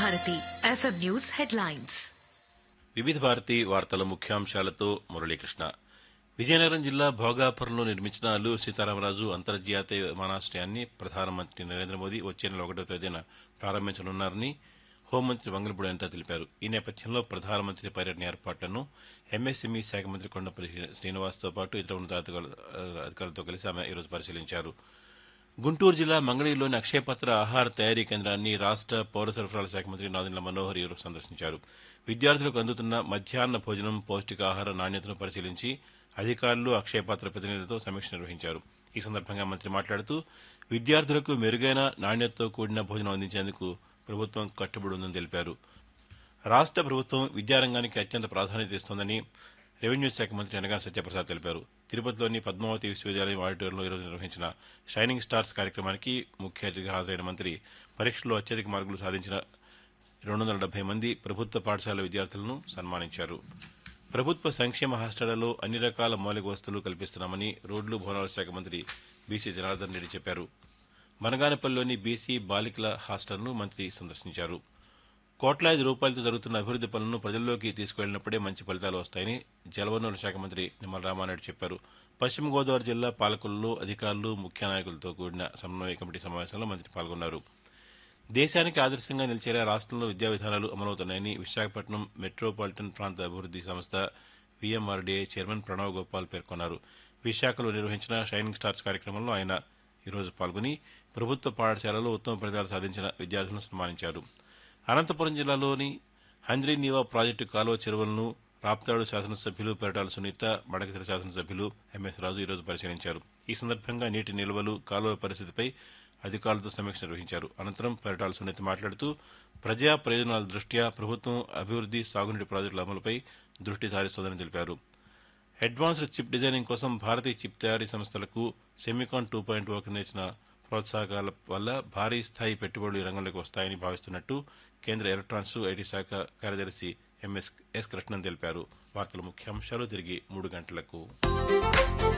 Bharati FM news headlines వివిధ భారతి వార్తల ముఖ్యాంశాలతో మురళీకృష్ణ విజయనగరం జిల్లా భోగాపురంలో నిర్మించిన అల్లూరు సీతారామరాజు అంతర్జాతీయ విమానాశ్రయాన్ని ప్రధానమంత్రి నరేంద్ర మోదీ వచ్చే నెల ఒకటో తేదీన ప్రారంభించనున్నారని హోంమంత్రి వంగలపూడి అనిత తెలిపారు ఈ నేపథ్యంలో ప్రధానమంత్రి పర్యటన ఏర్పాట్లను ఎంఎస్ఎంఈ శాఖ మంత్రి కొండపల్లి శ్రీనివాస్తో పాటు ఇతర ఉన్నతాధికారుల- అధికారులతో కలిసి ఆమె ఈరోజు పరిశీలించారు గుంటూరు జిల్లా మంగళగిరిలోని అక్షయపత్ర ఆహార తయారీ కేంద్రాన్ని రాష్ట్ర పౌర సరఫరాల శాఖ మంత్రి నాదెండ్ల మనోహర్ ఈరోజు సందర్శించారు విద్యార్థులకు అందుతున్న మధ్యాహ్న భోజనం పౌష్టికాహార నాణ్యతను పరిశీలించి అధికారులు అక్షయపాత్ర ప్రతినిధులతో సమీక్ష నిర్వహించారు ఈ సందర్భంగా మంత్రి మాట్లాడుతూ విద్యార్థులకు మెరుగైన నాణ్యతతో కూడిన భోజనం అందించేందుకు ప్రభుత్వం కట్టుబడి ఉందని తెలిపారు రాష్ట్ర ప్రభుత్వం విద్యారంగానికి అత్యంత ప్రాధాన్యత ఇస్తోందని రెవెన్యూ శాఖ మంత్రి అనగాన సత్యప్రసాద్ తెలిపారు తిరుపతిలోని పద్మావతి విశ్వవిద్యాలయం ఆడిటోరియంలో ఈరోజు నిర్వహించిన షైనింగ్ స్టార్స్ కార్యక్రమానికి ముఖ్య అతిథిగా హాజరైన మంత్రి పరీక్షల్లో అత్యధిక మార్కులు సాధించిన రెండు వందల డెబ్బై మంది ప్రభుత్వ పాఠశాల విద్యార్థులను సన్మానించారు ప్రభుత్వ సంక్షేమ హాస్టళ్లలో అన్ని రకాల మౌలిక వసతులు కల్పిస్తున్నామని రోడ్లు భవనాల శాఖ మంత్రి బీసీ జనార్దన్ రెడ్డి చెప్పారు బనగానపల్లిలోని బీసీ బాలికల హాస్టల్ను మంత్రి సందర్శించారు కోట్లాది రూపాయలతో జరుగుతున్న అభివృద్ది పనులను ప్రజల్లోకి తీసుకువెళ్లినప్పుడే మంచి ఫలితాలు వస్తాయని జలవనరుల శాఖ మంత్రి నిమ్మల రామానాయుడు చెప్పారు పశ్చిమ గోదావరి జిల్లా పాలకుల్లో అధికారులు ముఖ్య నాయకులతో కూడిన సమన్వయ కమిటీ సమావేశంలో మంత్రి పాల్గొన్నారు దేశానికి ఆదర్శంగా నిలిచేలా రాష్ట్రంలో విద్యా విధానాలు అమలవుతున్నాయని విశాఖపట్నం మెట్రోపాలిటన్ ప్రాంత అభివృద్ది సంస్థ వీఎంఆర్డీఏ చైర్మన్ ప్రణవ్ గోపాల్ పేర్కొన్నారు విశాఖలో నిర్వహించిన షైనింగ్ స్టార్స్ కార్యక్రమంలో ఆయన ఈరోజు పాల్గొని ప్రభుత్వ పాఠశాలలో ఉత్తమ ఫలితాలు సాధించిన విద్యార్థులను సన్మానించారు అనంతపురం జిల్లాలోని హంద్రీ నీవా ప్రాజెక్టు కాలువ చెరువులను రాప్తాడు శాసనసభ్యులు పెరటాల సునీత మడకతిర శాసనసభ్యులు ఎంఎస్ రాజు ఈరోజు పరిశీలించారు ఈ సందర్భంగా నీటి నిల్వలు కాలువ పరిస్థితిపై అధికారులతో సమీక్ష నిర్వహించారు అనంతరం పెరటాల సునీత మాట్లాడుతూ ప్రజా ప్రయోజనాల దృష్ట్యా ప్రభుత్వం అభివృద్ది సాగునీటి ప్రాజెక్టుల అమలుపై దృష్టి సారిస్తోందని తెలిపారు అడ్వాన్స్డ్ చిప్ డిజైనింగ్ కోసం భారతీయ చిప్ తయారీ సంస్థలకు సెమికాన్ టూ పాయింట్ ఓ కింద ఇచ్చిన ప్రోత్సాహకాల వల్ల భారీ స్థాయి పెట్టుబడులు ఈ రంగంలోకి వస్తాయని భావిస్తున్నట్టు కేంద్ర ఎలక్ట్రానిక్స్ ఐటీ శాఖ కార్యదర్శి ఎంఎస్ ఎస్ కృష్ణన్ తెలిపారు వార్తల ముఖ్యాంశాలు తిరిగి మూడు గంటలకు